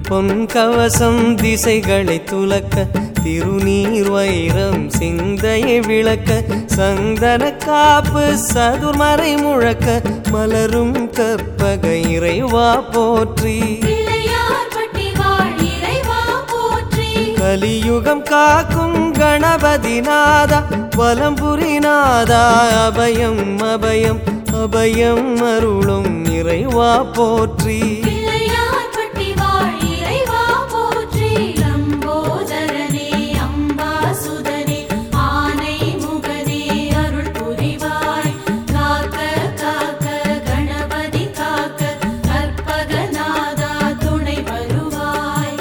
பொன் கவசம் திசைகளை துலக்க திருநீர் வைரம் சிந்தையை விளக்க சந்தன காப்பு சதுர்மறை முழக்க மலரும் கற்பக இறைவா போற்றி பிள்ளையார் பட்டி வாழ் இறைவா போற்றி கலியுகம் காக்கும் கணபதி நாதா வலம்புரி நாதா அபயம் அபயம் அபயம் அருளும் இறைவா போற்றி பிள்ளையார் பட்டி வாழ் இறைவா போற்றி லம்போதரனே அம்பாசுதனே ஆனை முகனே அருள் புரிவாய் காக்க காக்க கணபதி காக்க கற்பகநாதா துணை வருவாய்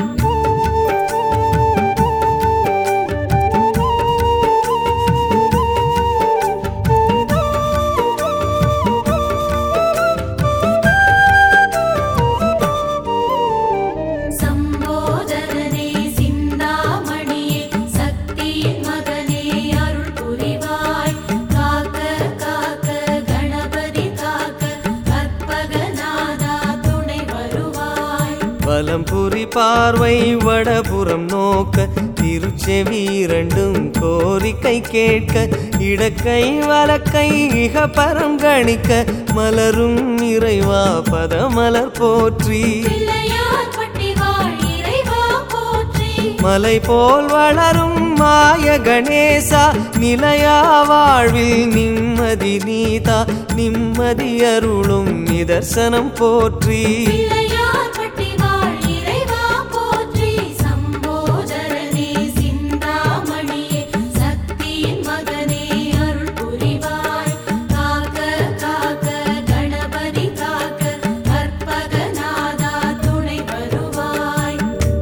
சம்போதரனே சிந்தாமணியே சக்தியின் மகனே அருள் புரிவாய் காக்க காக்க கணபதி காக்க கற்பகநாதா துணை வருவாய் வலம்புரி பார்வை வடபுறம் நோக்க திருச்செவி இரண்டும் கோரிக்கை கேட்க இடக்கை வலக்கை இக பரம் கணிக்க மலரும் இறைவா பதமலர் போற்றி பிள்ளையார் பட்டி வாழ் இறைவா போற்றி மலை போல் வளரும் மாய கணேசா நிலையா வாழ்வில் நிம்மதி நீதா நிம்மதி அருளும் நிதர்சனம் போற்றி பிள்ளையார் பட்டி வாழ் இறைவா போற்றி சம்போதரனே சிந்தாமணியே சக்தியின் மகனே அருள் புரிவாய் காக்க காக்க கணபதி காக்க கற்பகநாதா துணை வருவாய்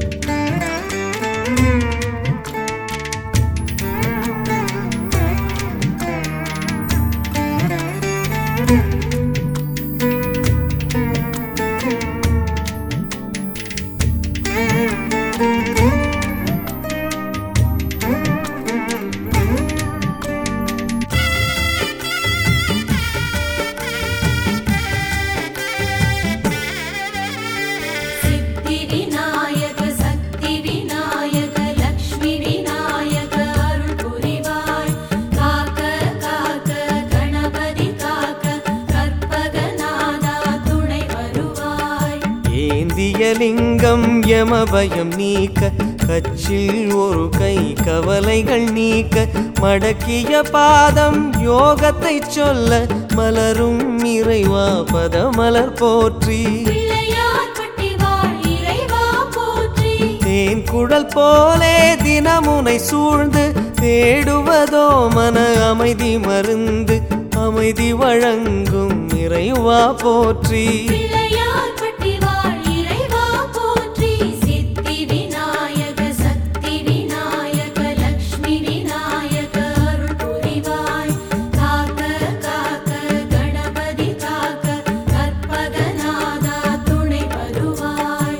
சித்தி விநாயக சக்தி விநாயக லக்ஷ்மி விநாயக அருள் புரிவாய் காக்க காக்க கணபதி காக்க கற்பகநாதா துணை வருவாய் ஏந்திய லிங்கம் யமபயம் நீக்க கச்சில் ஒரு கை கவலைகள் நீக்க மடக்கிய பாதம் யோகத்தை சொல்ல மலரும் இறைவா பதமலர் போற்றி பிள்ளையார் பட்டி வாழ் இறைவா போற்றி தேன் குழல் போலே தினமுனை சூழ்ந்து தேடுவதோ மன அமைதி மருந்து அமைதி வழங்கும் இறைவா போற்றி பிள்ளையார் பட்டி வாழ் இறைவா போற்றி சித்தி விநாயக சக்தி விநாயக லக்ஷ்மி விநாயக அருள் புரிவாய் காக்க காக்க கணபதி காக்க கற்பகநாதா துணை வருவாய்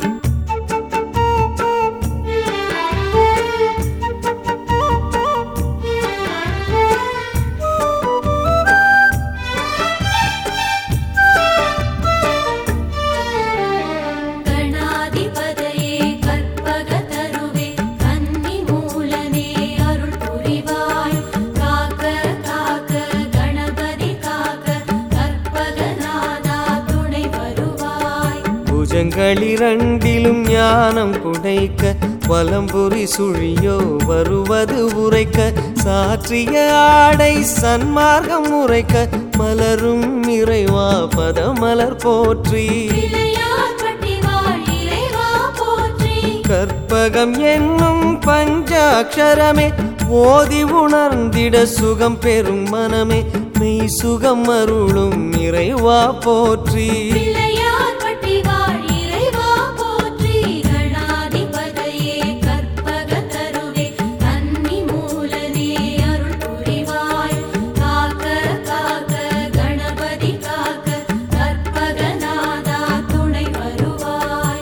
கணாதிபதையே கற்பக தருவே கன்னி மூலனே அருள் புரிவாய் காக்க காக்க கணபதி காக்க கற்பகநாதா துணை வருவாய் புஜங்களிரண்டிலும் ஞானம் குடைக்க வலம்புரி சுழியோ வருவது உரைக்க சாற்றிய ஆடை சன்மார்க்கம் உரைக்க மலரும் இறைவா பதமலர் போற்றி பிள்ளையார் பட்டி வாழ் இறைவா போற்றி கற்பகம் என்னும் பஞ்சாட்சரமே ஓதி உணர்ந்திட சுகம் பெறும் மனமே மெய் சுகம் அருளும் இறைவா போற்றி பிள்ளையார் பட்டி வாழ் இறைவா போற்றி கணாதிபதையே கற்பக தருவே கன்னி மூலனே அருள் புரிவாய் காக்க காக்க கணபதி காக்க கற்பகநாதா துணை வருவாய்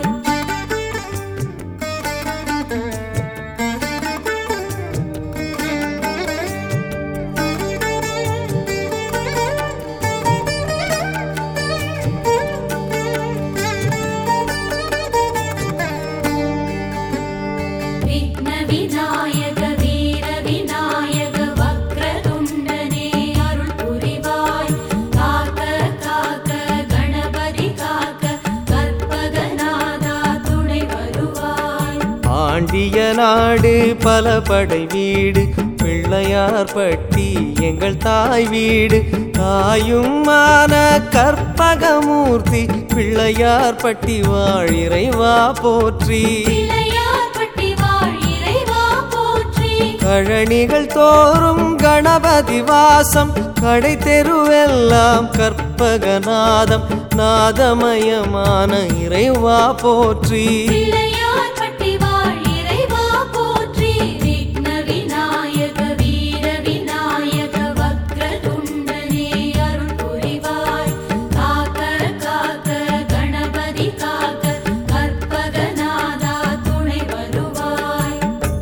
நாடு பல படை வீடு பிள்ளையார் பட்டி எங்கள் தாய் வீடு தாயுமான கற்பகமூர்த்தி பிள்ளையார் பட்டி வாழிறைவா போற்றி பிள்ளையார் பட்டி வாழ் இறைவா போற்றி கழனிகள் தோறும் கணபதி வாசம் கடை தெருவெல்லாம் கற்பகநாதம் நாதமயமான இறைவா போற்றி பிள்ளையார் பட்டி வாழ் இறைவா போற்றி விக்ன விநாயக வீர விநாயக வக்ரதுண்டனே அருள் புரிவாய் காக்க காக்க கணபதி காக்க கற்பகநாதா துணை வருவாய்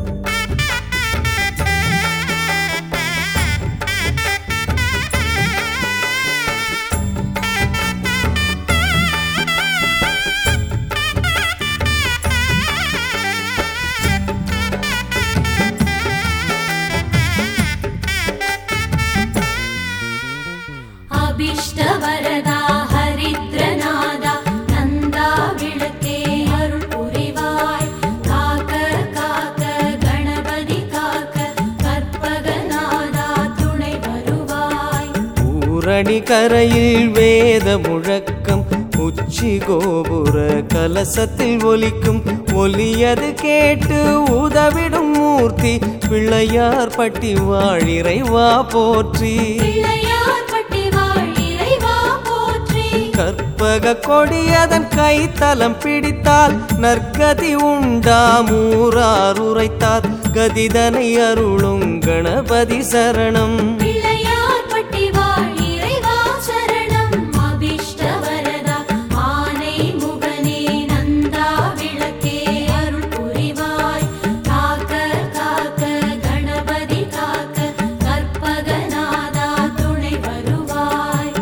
அபிஷ்டவரதா ஹரித்ரநாதா நந்தா விளக்கே அருள் புரிவாய் காக்க காக்க கணபதி காக்க கற்பகநாதா துணை வருவாய் ஊரணி கரையில் வேத முழக்கம் உச்சி கோபுர கலசத்தில் ஒலிக்கும் ஒலியது கேட்டு உதவிடும் மூர்த்தி பிள்ளையார் பட்டி வாழிறைவா போற்றி பிள்ளையார் பட்டி வாழ் இறைவா போற்றி கற்பக கொடியதன் கைத்தலம் பிடித்தால் நற்கதி உண்டாமூரார் உரைத்தார் கதிதனை அருளும் கணபதி சரணம் பிள்ளையார் பட்டி வாழ் இறைவா சரணம் அபிஷ்டவரதா ஆனை முகனே நந்தா விளக்கே அருள் புரிவாய் காக்க காக்க கணபதி காக்க கற்பகநாதா துணை வருவாய்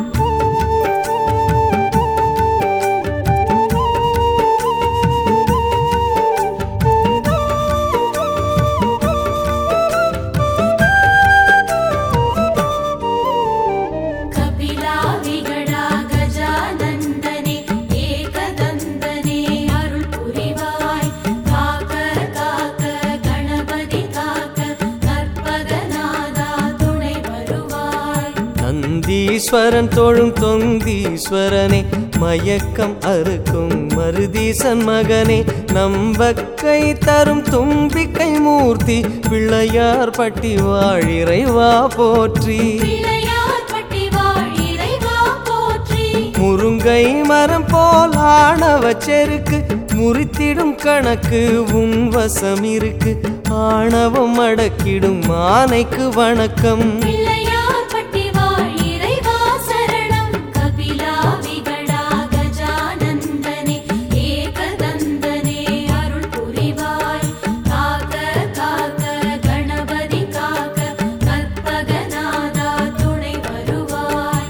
கபிலா விகடா கஜானந்தனே ஏகதந்தனே அருள் புரிவாய் காக்க காக்க கணபதி காக்க கற்பகநாதா துணை வருவாய் நந்தீஸ்வரன் தொழும் தொந்தீஸ்வரனே மயக்கம் அறுக்கும் மருதீசன் மகனே நம்பக்கை தரும் தும்பிக்கை மூர்த்தி பிள்ளையார் பட்டி வாழிறைவா போற்றி பிள்ளையார் பட்டி வாழ் இறைவா போற்றி முருங்கை மரம் போல் ஆணவ செருக்கு முறித்திடும் கணக்கு உன் வசம் இருக்கு ஆணவம் அடக்கிடும் ஆனைக்கு வணக்கம் பிள்ளையார் பட்டி வாழ் இறைவா சரணம் கபிலா விகடா கஜானந்தனே ஏகதந்தனே அருள் புரிவாய் காக்க காக்க கணபதி காக்க கற்பகநாதா துணை வருவாய்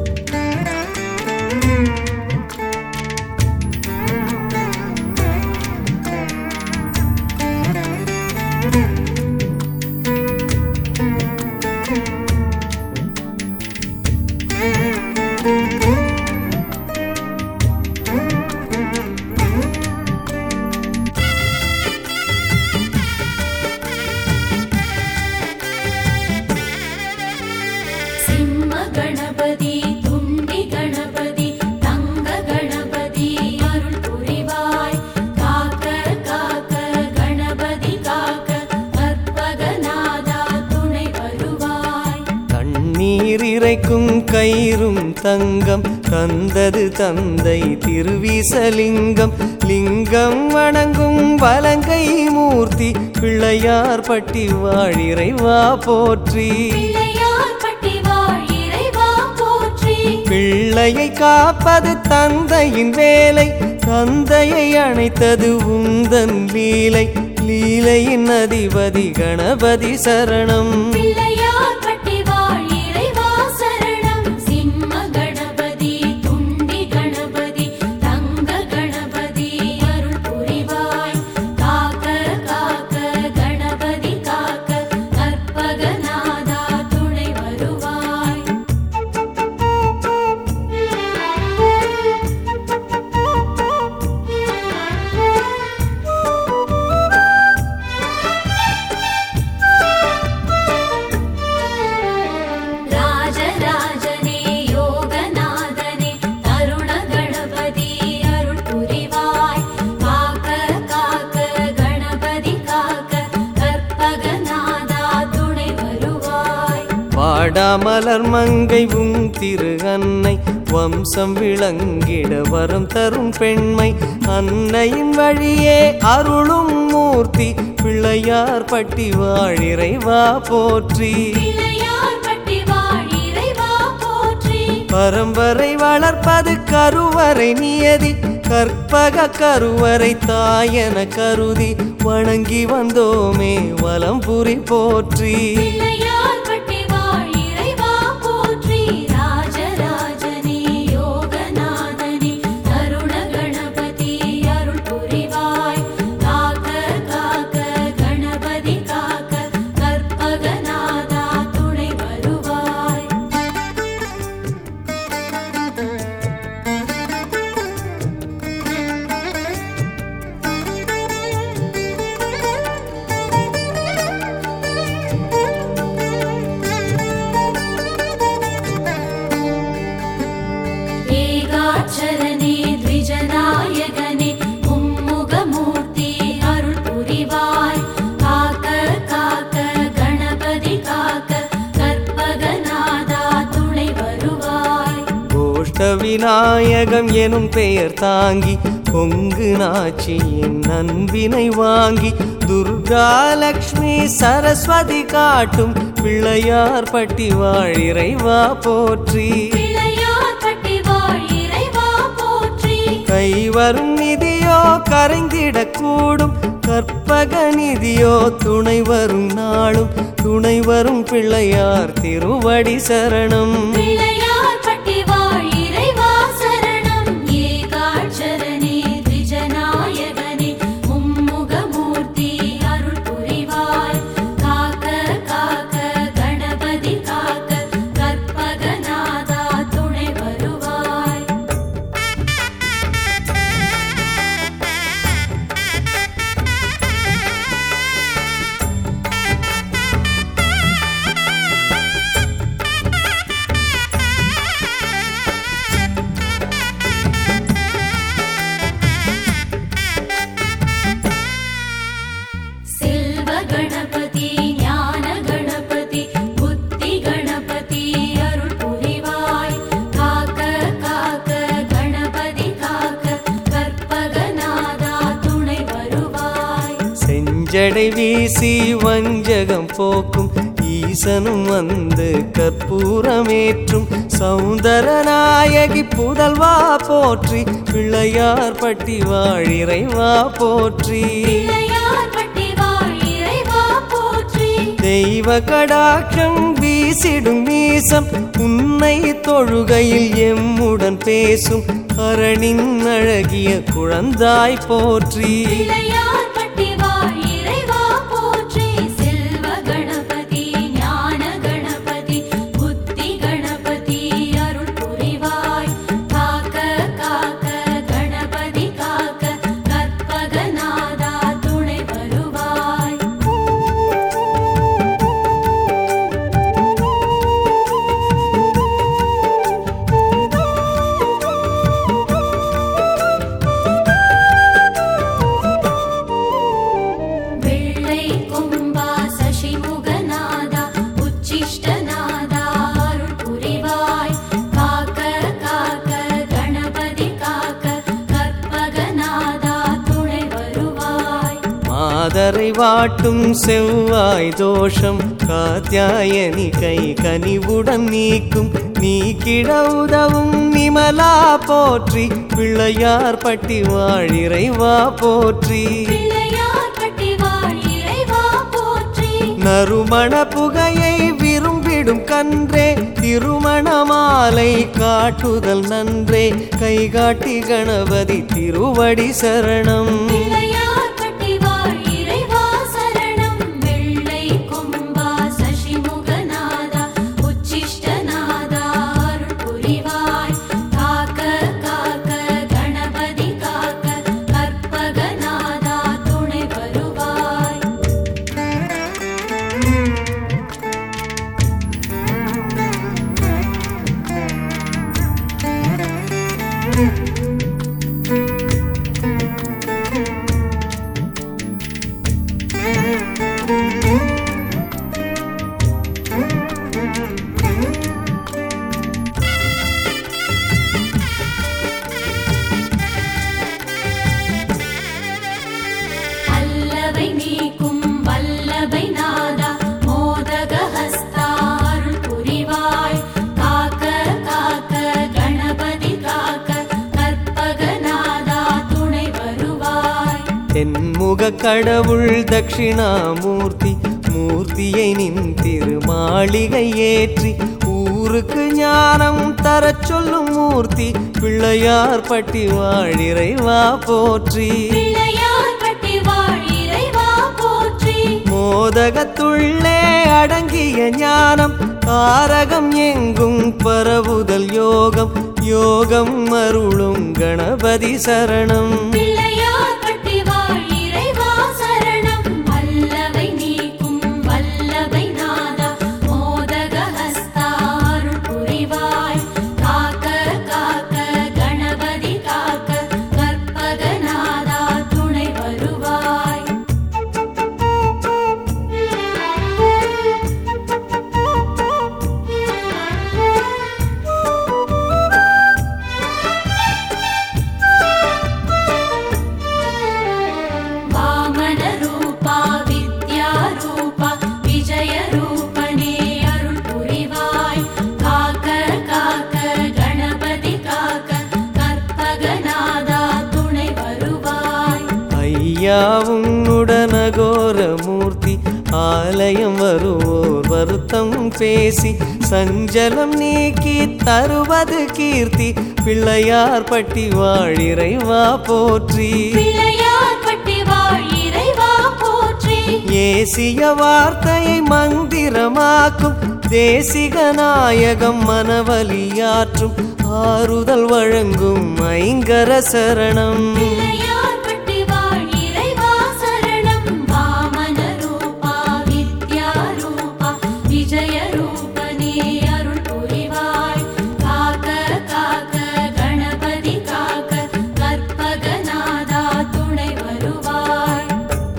சிம்ம கணபதி துண்டி கணபதி தங்க கணபதி அருள் புரிவாய் காக்க காக்க கணபதி காக்க கற்பகநாதா துணை வருவாய் தண்ணீர் இறைக்கும் கயிறும் தங்கம் தந்தது தந்தை திருவிசலிங்கம் லிங்கம் வணங்கும் வலங்கை மூர்த்தி பிள்ளையார் பட்டி வாழிறைவா போற்றி பிள்ளையார் பட்டி வாழ் இறைவா போற்றி பிள்ளையை காப்பது தந்தையின் வேலை தந்தையை அணைத்தது உந்தன் லீலை லீலையின் அதிபதி கணபதி சரணம் பிள்ளையார் பட்டி வாழ் இறைவா சரணம் சிம்ம கணபதி துண்டி கணபதி தங்க கணபதி அருள் புரிவாய் காக்க காக்க கணபதி காக்க கற்பகநாதா துணை வருவாய் வாடாமலர் மங்கை உன் திரு அன்னை வம்சம் விளங்கிட வரம் தரும் பெண்மை அன்னையின் வழியே அருளும் மூர்த்தி பிள்ளையார் பட்டி வாழிறைவா போற்றி பிள்ளையார் பட்டி வாழ் இறைவா போற்றி பரம்பரை வளர்ப்பது கருவறை நியதி கற்பக கருவறை தாயன கருதி வணங்கி வந்தோமே வலம்புரி போற்றி பிள்ளையார் பட்டி வாழ் இறைவா போற்றி ராஜராஜனே யோகநாதனே அருண கணபதி அருள் புரிவாய் காக்க காக்க கணபதி காக்க கற்பகநாதா துணை வருவாய் ஏகாட்சரனே த்விஜநாயகனே மும்முகமூர்த்தி அருள் புரிவாய் காக்க காக்க கணபதி காக்க கற்பகநாதா துணை வருவாய் கோஷ்ட விநாயகம் எனும் பெயர் தாங்கி கொங்கு நாச்சியின் நண்பினை வாங்கி துர்கா லக்ஷ்மி சரஸ்வதி காட்டும் பிள்ளையார் பட்டி வாழிறைவா போற்றி பிள்ளையார் பட்டி வாழ் இறைவா போற்றி கைவரும் நிதியோ கரைந்திடக்கூடும் கற்பக நிதியோ துணை வரும் நாளும் துணை வரும் பிள்ளையார் திருவடி சரணம் பிள்ளையார் பட்டி வாழ் இறைவா சரணம் ஏகாட்சரனே த்விஜநாயகனே மும்முகமூர்த்தி அருள் புரிவாய் காக்க காக்க கணபதி காக்க கற்பகநாதா துணை வருவாய் செல்வ கணபதி ஞான கணபதி புத்தி கணபதி அருள் புரிவாய் காக்க காக்க கணபதி காக்க கற்பகநாதா துணை வருவாய் செஞ்சடை வீசி வஞ்சகம் போக்கும் ஈசனும் வந்து கற்பூரமேற்றும் சௌந்தரநாயகி புதல்வா போற்றி பிள்ளையார் பட்டி வாழிறைவா போற்றி பிள்ளையார் பட்டி வாழ் இறைவா போற்றி தெய்வ கடாட்சம் வீசிடும் மீசம் உன்னை தொழுகையில் எம்முடன் பேசும் அரணின் அழகிய குழந்தாய் போற்றி பிள்ளையார் பட்டி வாழ் இறைவா போற்றி செல்வ கணபதி ஞான கணபதி புத்தி கணபதி அருள் புரிவாய் காக்க காக்க கணபதி காக்க கற்பகநாதா துணை வருவாய் வெள்ளை கொம்பா சசிமுகநாதா உச்சிஷ்டநாதா அருள் புரிவாய் காக்க காக்க கணபதி காக்க கற்பகநாதா துணை வருவாய் மாதரை வாட்டும் செவ்வாய் தோஷம் காத்தியாயனி கை கனிவுடன் நீக்கும் நீக்கிட உதவும் நிமலா போற்றி பிள்ளையார் பட்டி வாழிறைவா போற்றி பிள்ளையார் பட்டி வாழ் இறைவா போற்றி நறுமண புகையை விரும்பிடும் கன்றே திருமண மாலை காட்டுதல் நன்றே கைகாட்டி கணபதி திருவடி சரணம் பிள்ளையார் பட்டி வாழ் இறைவா சரணம் வெள்ளை கொம்பா சசிமுகநாதா உச்சிஷ்டநாதா அருள் புரிவாய் காக்க காக்க கணபதி காக்க கற்பகநாதா துணை வருவாய் தென்முக கடவுள் தட்சிணாமூர்த்தி மூர்த்தியை நின் திருமாளிகை ஏற்றி ஊருக்கு ஞானம் தரச் சொல்லும் மூர்த்தி பிள்ளையார் பட்டி வாழிறைவா போற்றி பிள்ளையார் பட்டி வாழ் இறைவா போற்றி மோதகத்துள்ளே அடங்கிய ஞானம் தாரகம் எங்கும் பரவுதல் யோகம் யோகம் அருளும் கணபதி சரணம் பிள்ளையார் பட்டி வாழ் இறைவா சரணம் வல்லவை நீக்கும் வல்லவை நாதா மோதக ஹஸ்தா அருள் புரிவாய் காக்க காக்க கணபதி காக்க கற்பகநாதா துணை வருவாய் வாமன ரூபா வித்யா ரூபா விஜய ரூபனே அருள் புரிவாய் காக்க காக்க கணபதி காக்க கற்பகநாதா துணை வருவாய் ஐயா உன்னுடனகோர மூர்த்தி ஆலயம் வருவோர் வருத்தம் பேசி சஞ்சலம் நீக்கி தருவது கீர்த்தி பிள்ளையார் பட்டி வாழிறைவா போற்றி பிள்ளையார் பட்டி வாழ் இறைவா போற்றி ஏசிய வார்த்தையை மந்திரமாக்கும் தேசிக நாயகம் மனவலியாற்றும் ஆறுதல் வழங்கும் ஐங்கர சரணம் பிள்ளையார் பட்டி வாழ் இறைவா சரணம் வாமன ரூபா வித்யா ரூபா விஜய ரூபனே அருள் புரிவாய் காக்க காக்க கணபதி காக்க கற்பகநாதா துணை வருவாய்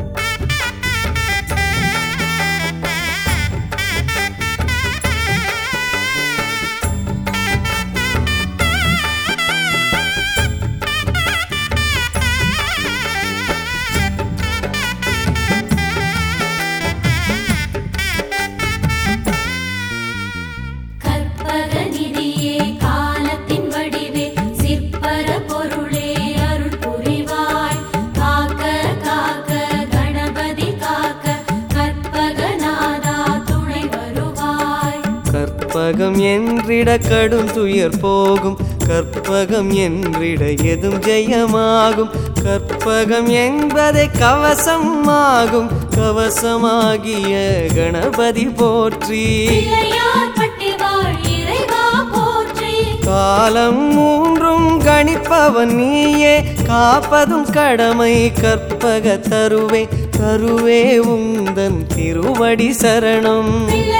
கற்பக நிதியே காலத்தின் வடிவே சிற்பர பொருளே அருள் புரிவாய் காக்க காக்க கணபதி காக்க கற்பகநாதா துணை வருவாய் கற்பகம் என்றிட கடும் துயர் போகும் கற்பகம் என்றிட எதும் ஜெயமாகும் கற்பகம் என்பதை கவசம் ஆகும் கவசமாகிய கணபதி போற்றி பிள்ளையார் பட்டி வாழ் இறைவா போற்றி காலம் மூன்றும் கணிப்பவன் நீயே காப்பதும் கடமை கற்பக தருவே தருவே உந்தன் திருவடி சரணம் பிள்ளை